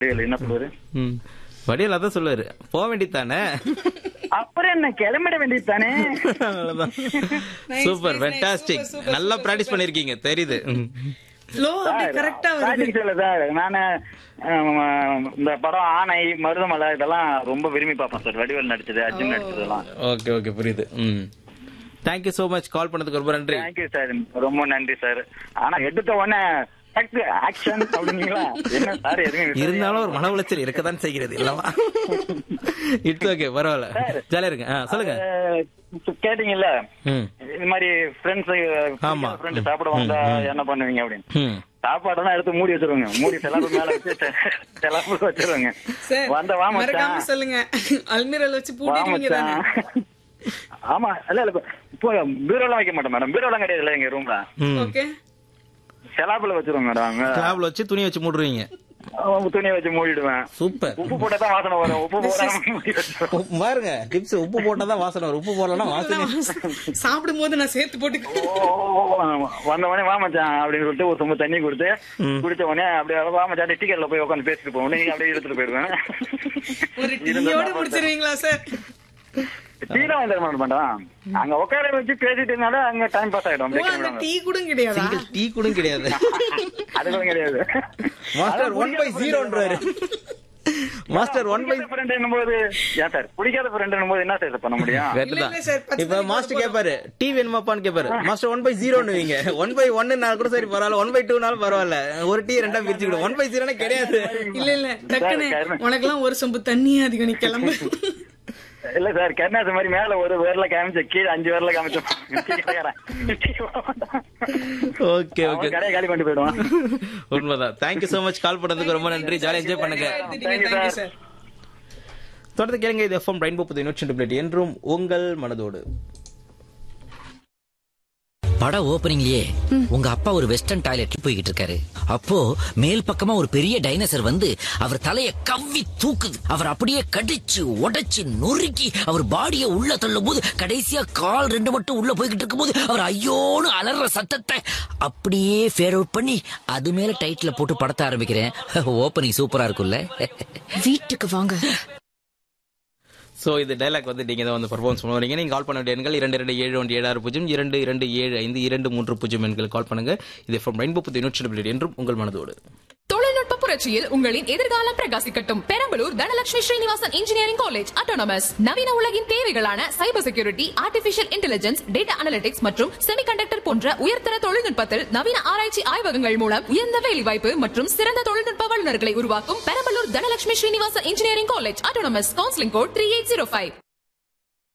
என்ன சொல்லுவாரு ம் வடிவேல் அதான் சொல்லுவாரு போக வேண்டியதானே அப்புறம் என்ன கிளம்பிட வேண்டியது தானே அவ்வளவுதான் Nice, super nice, nice. Fantastic Super, super, நல்லா super, பிராக்டிஸ் super. பண்ணிருக்கீங்க தெரியுது ம். ஃப்ளோ அப்படி கரெக்டா வருது இல்ல சார் நானு ஆம், இந்த படம் ஆனை மருதமலை இதெல்லாம் ரொம்ப விரும்பி பார்ப்பேன் சார் வடிவேல் நடிச்சது அர்ஜுன் நடிச்சதெல்லாம் ஓகே ஓகே புரியுது ம் தேங்க்யூ ஸோ மச் கால் பண்ணதுக்கு ரொம்ப நன்றி தேங்க்யூ சார் ரொம்ப நன்றி சார் ஆனா எடுத்த உடனே ஆக்ஷன் அப்படிங்களா என்ன சார் எதுவும் இருந்தாலும் ஒரு மன உளைச்சல் இருக்கத்தான் செய்கிறது இல்லவா இட்ஸ் ஓகே பரவாயில்ல ஜாலியா இருக்கு ஆ சொல்லுங்க இப்ப கேட்டீங்கல்ல ம் இது மாதிரி ஃப்ரெண்ட்ஸ் ஆமா. ஃப்ரெண்ட் சாப்பிட வந்தா என்ன பண்ணுவீங்க அப்படின்னு ம் சாப்பாடெல்லாம் எடுத்து மூடி வச்சிருவாங்க மூடி செலவு மேல வச்சு செ- செலவு வச்சிருவாங்க சார் வந்த வா மறக்காம மச்சான் சொல்லுங்க அல்மீரால வச்சு வா பூட்டிடுவீங்க தானே மச்சான் ஆமா இல்ல இல்ல இப்போ பீரோலாம் வைக்க மாட்டேன் மேடம் பீரோலாம் கிடையாது இல்ல எங்க ரூம்ல ம் ஓகே செலாப்புல வச்சிருவோம் மேடம் கிளாப்ல வச்சு துணி வச்சு மூடுறீங்க துணியை வச்சு மூடிடுவேன் சூப்பர் உப்பு போட்டா தான் வாசனை வரும் உப்பு போடாம மூடி வச்சிருவோம். உப்பு பாருங்க டிப்ஸ் உப்பு போட்டாதான் வாசனை வரும் உப்பு போடலன்னா வாசனை சாப்பிடும் போது நான் சேர்த்து போட்டு ஓ, ஓ, ஓ, வந்த உடனே வா மச்சான் அப்படின்னு சொல்லிட்டு ஒரு சொம்பு தண்ணி கொடுத்து குடிச்ச உடனே அப்படியே வா மச்சான் டிக்கெட்ல போய் உட்காந்து பேசிட்டு போவோம் நீங்க அப்படியே எடுத்துட்டு போயிடுவேன் ஒரு டீயோட முடிச்சிருவீங்களா சார் டீலாம் வாங்கி தர மாட்டேன் அங்க உட்கார வச்சு பேசிட்டனால அங்க டைம் பாஸ் ஆயிடும் ஓ அப்படியே அங்க கிளம்பிடுவாங்க. டீ கூட கிடையாதா சிங்கிள் டீ கூட கிடையாது அது கூட கிடையாது மாஸ்டர் ஒன் பை ஜீரோன்றாரு மாஸ்டர் ஒன் பை ஃப்ரெண்ட் என்னும்போது ஏன் சார் பிடிக்காத ஃப்ரெண்ட் என்னும்போது என்ன சார் பண்ண முடியும் கரெக்ட் இல்ல, தான் இல்ல சார், பத்து இப்ப மணிக்கு மாஸ்டர் போதும். கேட்பாரு டீ வேணுமாப்பான்னு கேட்பாரு மாஸ்டர் ஒன் பை ஜீரோன்னு வைங்க ஒன் பை ஒன்னு கூட சரி பரவாயில்ல ஒன் பை டூனாலும் பரவாயில்ல ஒரு டீ ரெண்டா பிரிச்சுக்கிடும் ஒன் பை ஜீரோனா கிடையாது இல்ல இல்ல டக்குன்னு சார், கருணை. உனக்கெல்லாம் ஒரு சொம்பு தண்ணியே அதிகம் நீ கிளம்பு இல்ல சார் கருணாசு மாதிரி மேல ஒரு வேர்ல காமிச்ச கீழே அஞ்சு வேர்ல காமிச்சோம் ஓகே ஓகே கடையை காலி கொண்டு போயிடுவான் உண்மைதான் தேங்க்யூ சோ மச் கால் பண்ணதுக்கு ரொம்ப நன்றி ஜாலியா என்ஜாய் பண்ணுங்க தேங்க்யூ சார் தொடர்ந்து கேளுங்க இது எஃப்எம் ரெயின்போ புது நூற்றி என்றும் உங்கள் மனதோடு பட ஓப்பனிங்லயே உங்க அப்பா ஒரு வெஸ்டர்ன் டாய்லெட் போய்கிட்டு இருக்காரு அப்போ மேல் பக்கமா ஒரு பெரிய டைனோசர் வந்து அவர் தலைய கவ்வி தூக்குது அவர் அப்படியே கடிச்சு உடைச்சு நொறுக்கி அவர் பாடிய உள்ள தள்ளும் போது கடைசியா கால் ரெண்டு மட்டும் உள்ள போய்கிட்டு இருக்கும்போது அவர் ஐயோன்னு அலற சத்தத்தை அப்படியே ஃபேர் அவுட் பண்ணி அது மேல டைட்டில் போட்டு படத்த ஆரம்பிக்கிறேன் ஓப்பனிங் சூப்பரா இருக்கும்ல வீட்டுக்கு வாங்க சோ இது டைலாக் வந்து நீங்க தான் வந்து பர்ஃபார்மன்ஸ் பண்ணுவீங்க நீங்க கால் பண்ண வேண்டிய எண்கள் இரண்டு இரண்டு ஏழு ஒன்று ஏழு ஆறு பூஜ்ஜியம் இரண்டு இரண்டு ஏழு ஐந்து இரண்டு மூன்று பூஜ்ஜியம் எண்கள் கால் பண்ணுங்க இது எஃப்எம் ரெயின்போ புது நூற்றி என்றும் உங்கள் மனதோடு தொழில்நுட்ப புரட்சியில் உங்களின் எதிர்காலம் பிரகாசிக்கட்டும் Perambalur Dhanalakshmi Srinivasan engineering college autonomous நவீன உலகின் தேவைகளான cyber security artificial intelligence data analytics மற்றும் செமிகண்டக்டர் போன்ற உயர்தர தொழில்நுட்பத்தில் நவீன ஆராய்ச்சி ஆய்வகங்கள் மூலம் உயர்ந்த வேலைவாய்ப்பு மற்றும் சிறந்த தொழில்நுட்ப வல்லுநர்களை உருவாக்கும் Perambalur Dhanalakshmi Srinivasan engineering college autonomous counselling code three eight zero five